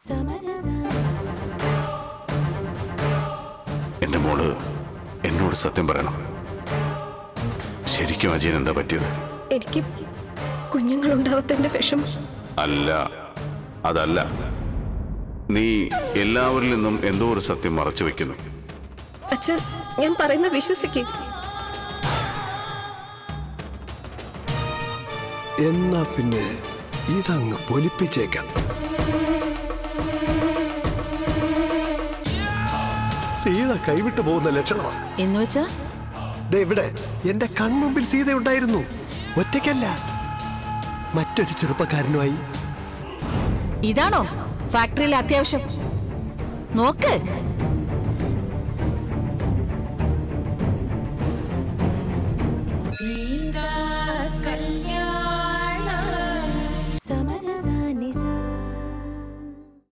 എന്റെ മോള് എന്നോട് സത്യം പറയണം ശരിക്കും അജയൻ എന്താ പറ്റിയത് എനിക്ക് കുഞ്ഞുങ്ങളുണ്ടാവത്തതിന്റെ വിഷമം അല്ല അതല്ല നീ എല്ലാവരിൽ നിന്നും എന്തോ ഒരു സത്യം മറച്ചു വെക്കുന്നു അച്ഛൻ ഞാൻ പറയുന്ന വിശ്വസിക്കേ എന്നാ പിന്നെ ഇതങ്ങ് പൊലിപ്പിച്ചേക്കാം സീത കൈവിട്ടു പോകുന്ന ലക്ഷണമാണ് എന്ന് വെച്ചാ ദേ ഇവിടെ എന്റെ കൺമുമ്പിൽ സീത ഉണ്ടായിരുന്നു ഒറ്റയ്ക്കല്ല മറ്റൊരു ചെറുപ്പക്കാരനുമായി ഇതാണോ ഫാക്ടറിയിലെ അത്യാവശ്യം നോക്ക്